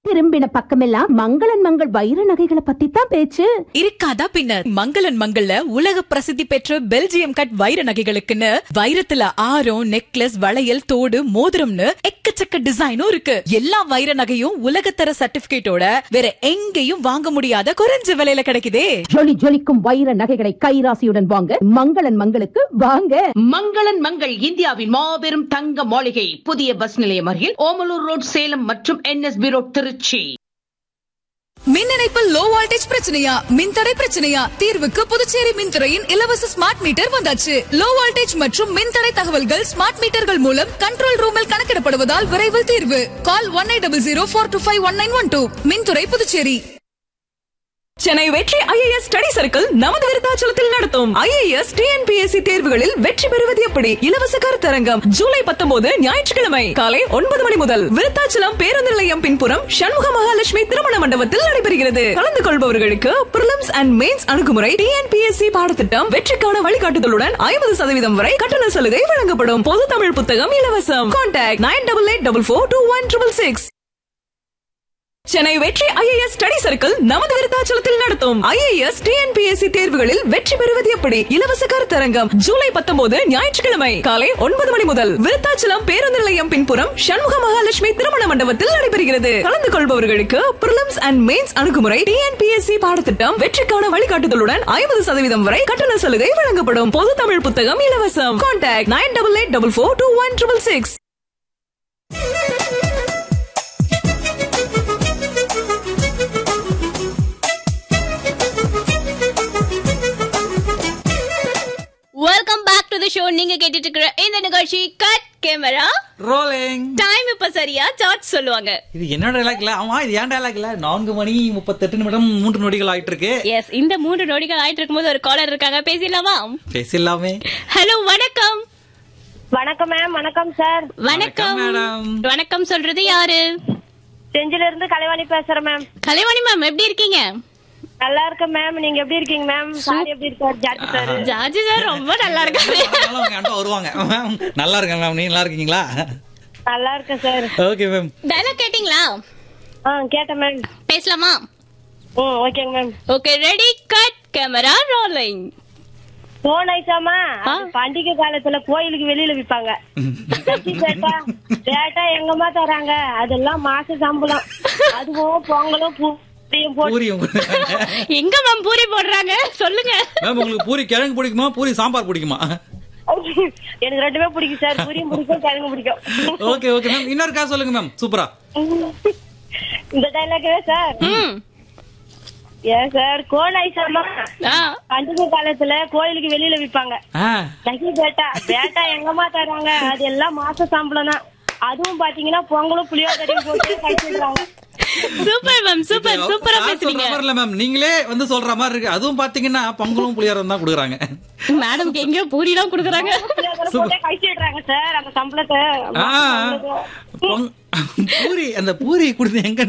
திரும்பின பக்கமெல்லாம் மங்களன் மங்கள் வைர நகைகளை பத்தி தான் பேச்சு இருக்காதா பின்ன மங்களன் மங்கள்ல உலக பிரசித்தி பெற்ற பெல்ஜியம் கட் வைர நகைகளுக்குன்னு வைரத்துல ஆரம் நெக்லஸ் வளையல் தோடு மோதிரம்னு எக்கச்சக்க டிசைனும் இருக்கு எல்லா வைர நகையும் உலகத்தர சர்டிபிகேட்டோட வேற எங்கேயும் வாங்க முடியாத குறைஞ்ச விலையில கிடைக்குதே ஜொலி ஜொலிக்கும் வைர நகைகளை கைராசியுடன் வாங்க மங்களன் மங்களுக்கு வாங்க மங்களன் மங்கள் இந்தியாவின் மாபெரும் தங்க மாளிகை புதிய பஸ் நிலையம் அருகில் ஓமலூர் ரோட் சேலம் மற்றும் என்எஸ்பி ரோட் திருச்சி மின் இணைப்பில் லோ வோல்டேஜ் பிரச்சனையா மின்தடை பிரச்சனையா தீர்வுக்கு புதுச்சேரி மின்துறையின் இலவச ஸ்மார்ட் மீட்டர் வந்தாச்சு லோ வோல்டேஜ் மற்றும் மின்தடை தகவல்கள் ஸ்மார்ட் மீட்டர்கள் மூலம் கண்ட்ரோல் ரூமில் கணக்கிடப்படுவதால் விரைவில் தீர்வு call one eight double zero four two five one nine one two மின்துறை Puducherry Chennai Vetri IAS study circle நமது விருத்தாச்சலத்தில் நடத்தும் ஐஏஎஸ் டிஎன்பிஎஸ்சி தேர்வுகளில் வெற்றி பெறுவது எப்படி இலவச கருத்தரங்கம் ஜூலை பத்தொன்பது ஞாயிற்றுக்கிழமை காலை ஒன்பது மணி முதல் விருத்தாச்சலம் பேருந்து நிலையம் பின்புறம் சண்முக மகாலட்சுமி திருமண மண்டபத்தில் நடைபெறுகிறது கலந்து கொள்பவர்களுக்கு பிரிலிம்ஸ் அண்ட் மெயின்ஸ் அணுகுமுறை டிஎன்பிஎஸ்சி பாடத்திட்டம் வெற்றிக்கான வழிகாட்டுதலுடன் ஐம்பது சதவீதம் வரை கட்டண சலுகை வழங்கப்படும் பொது தமிழ் புத்தகம் இலவசம் contact nine double eight double four two one triple six Chennai Vetri IAS study circle நமது விருத்தாச்சலத்தில் நடத்தும் ஐஏஎஸ் டிஎன்பிஎஸ்சி தேர்வுகளில் வெற்றி பெறுவது எப்படி இலவச கருத்தரங்கம் ஜூலை பத்தொன்பது ஞாயிற்றுக்கிழமை காலை ஒன்பது மணி முதல் விருத்தாச்சலம் பேருந்து நிலையம் பின்புறம் சண்முக மகாலட்சுமி திருமண மண்டபத்தில் நடைபெறுகிறது கலந்து கொள்பவர்களுக்கு பிரிலிம்ஸ் அண்ட் மெயின்ஸ் அணுகுமுறை டிஎன்பிஎஸ்சி பாடத்திட்டம் வெற்றிக்கான வழிகாட்டுதலுடன் ஐம்பது சதவீதம் வரை கட்டண சலுகை வழங்கப்படும் பொது தமிழ் புத்தகம் இலவசம் contact nine double eight double four two one triple six welcome back to the show நீங்க கேட்டுட்டு இருக்கிற இந்த நிகழ்ச்சி கட் கேமரா ரோலிங் டைம் இப்ப சரியா சார்ட் சொல்லுவாங்க இது என்னோட டைலாக் இல்ல ஆமா இது ஏன் டைலாக் இல்ல நான்கு மணி முப்பத்தெட்டு நிமிடம் மூன்று நொடிகள் ஆயிட்டு இருக்கு எஸ் இந்த மூன்று நொடிகள் ஆயிட்டு இருக்கும்போது ஒரு காலர் இருக்காங்க பேசிடலாமா பேசிடலாமே ஹலோ வணக்கம் வணக்கம் மேம் வணக்கம் சார் வணக்கம் மேடம் வணக்கம் சொல்றது யாரு செஞ்சில இருந்து கலைவாணி பேசுறேன் மேம் கலைவாணி மேம் எப்படி இருக்கீங்க நல்லா இருக்கேன் மேம் நீங்க எப்படி இருக்கீங்க மேம் சார் எப்படி இருக்காரு ஜார்ஜ் சார் ஜார்ஜி சார் ரொம்ப நல்லா இருக்காரு அதனால அவங்க என்கிட்ட வருவாங்க மேம் நல்லா இருக்கேன் மேம் நீ நல்லா இருக்கீங்களா நல்லா இருக்கேன் சார் ஓகே மேம் டைலாக் கேட்டிங்களா ஆ கேட்டேன் மேம் பேசலாமா ம் ஓகேங்க ma'am okay ready cut camera rolling போன் ஐசாமா ஆ. அது பண்டிகை காலத்துல கோயிலுக்கு வெளியில விப்பாங்க சச்சி பேட்டா பேட்டா எங்கம்மா தராங்க அதெல்லாம் மாச சம்பளம் அதுவும் பொங்கலும் பூரியும் போட்டு பூரி எங்க மேம் பூரி போடுறாங்க சொல்லுங்க மேம் உங்களுக்கு பூரி கிழங்கு பிடிக்குமா பூரி சாம்பார் பிடிக்குமா எனக்கு ரெண்டுமே பிடிக்கும் சார் பூரியும் பிடிக்கும் கிழங்கு பிடிக்கும் ஓகே ஓகே மேம் இன்னொரு காசு சொல்லுங்க மேம் சூப்பரா இந்த டைலாக்கே சார் ம் ஏன் சார் கோன் ஐசாமா ஆ பண்டிகை காலத்துல கோயிலுக்கு வெளியில விப்பாங்க ஆ, நகி பேட்டா பேட்டா எங்கம்மா தராங்க அது எல்லாம் மாச சம்பளம் தான் அதுவும் பாத்தீங்கன்னா பொங்கலும் புளியோதரையும் போட்டு கழிச்சிடுறாங்க சூப்பர் மேம் சூப்பர் சூப்பரா நான் சொல்ற பேசுறீங்க மாதிரி இல்ல மேம் நீங்களே வந்து சொல்ற மாதிரி இருக்கு அதுவும் பாத்தீங்கன்னா பொங்கலும் புளியாரம் தான் கொடுக்குறாங்க மேடம்க்கு எங்கேயோ பூரி எல்லாம் குடுக்குறாங்க புளியோதரை போட்டு கழிச்சிடுறாங்க சார் அந்த சம்பளத்தை ஆ, பொங்- பூரி அந்த பூரி கொடுத்து எங்க